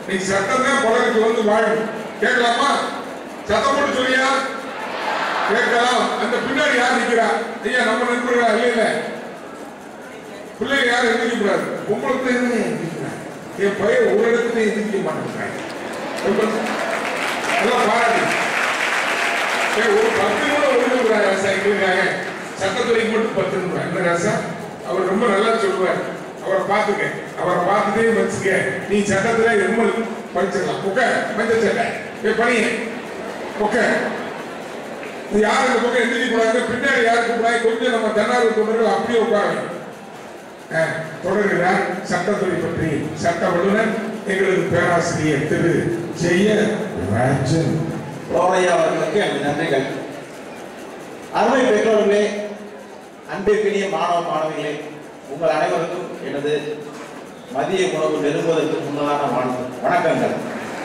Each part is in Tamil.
நீ சட்டம் தான் பலருக்கு வந்து வாழும் கேட்கலாமா சத்தம் போட்டு சொல்லியா கேட்கலாம் அந்த பின்னாடி யார் நிக்கிறா ஐயா நம்ம நண்பர்களா இல்ல இல்ல பிள்ளைங்க யாரும் எந்திரிக்க கூடாது பொம்பளை பிள்ளைங்க எந்திரிக்கிறாங்க என் பையன் ஒரு இடத்துல எந்திரிக்க மாட்டேங்கிறாங்க எல்லாம் பாராட்டு ஏய், ஒரு பத்து கூட ஒழுங்குறாங்க ராசா இருக்காங்க சட்டத்துறைக்கு மட்டும் பத்து ரூபாய் என்ன ராசா அவர் ரொம்ப நல்லா சொல்லுவார் அவரை பார்த்துக்க அவரை பார்த்துட்டே வச்சுக்க நீ சட்டத்துல எம்எல் படிச்சிடலாம் உக்க மஞ்சள் சட்டை ஏ பணிய உக்க இது யார் இந்த பக்கம் எந்திரிக்க கூடாது பின்னாடி யார் கூடாது கொஞ்சம் நம்ம தன்னார்வ தொண்டர்கள் அப்படியே உட்காரணும் அஹ், தொடர்கிறார் சட்டத்துறை பற்றி சட்ட வல்லுநர் எங்களது பேராசிரியர் திரு ஜெய ராஜன் ரோமையா அவர்களுக்கு எனது நன்றிகள் அருமை பெற்றோர்களே அன்பிற்கினிய மாணவ மாணவிகளே உங்கள் அனைவருக்கும் எனது மதிய உணவு நெருங்குவதற்கு முன்னதான வாழ்த்து வணக்கங்கள்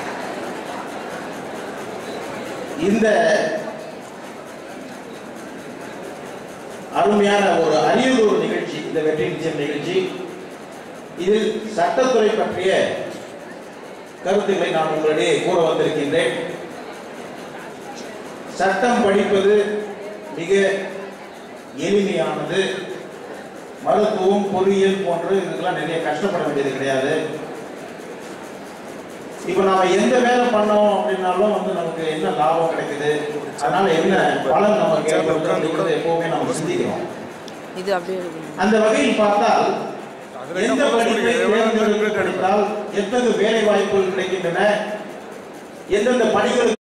இந்த அருமையான ஒரு அரியதொரு நிகழ்ச்சி இந்த வெற்றி நிச்சயம் நிகழ்ச்சி இதில் சட்டத்துறை பற்றிய கருத்துக்களை நான் உங்களிடையே கூற வந்திருக்கின்றேன் சட்டம் படிப்பது மிக எளிமையானது மருத்துவம் பொறியியல் போன்று இதுக்கெல்லாம் நிறைய கஷ்டப்பட வேண்டியது கிடையாது இப்போ நாம எந்த வேலை பண்ணோம் அப்படின்னாலும் வந்து நமக்கு என்ன லாபம் கிடைக்குது அதனால என்ன பலன் நமக்கு ஏற்படுது அப்படிங்கிறத எப்பவுமே நம்ம சிந்திக்கிறோம் இது அப்படியே இருக்கணும் அந்த வகையில் பார்த்தால் எந்த படிப்பை தேர்ந்தெடுத்து படித்தால் எத்தகைய வேலை வாய்ப்புகள் கிடைக்கின்றன எந்தெந்த பணிகளுக்கு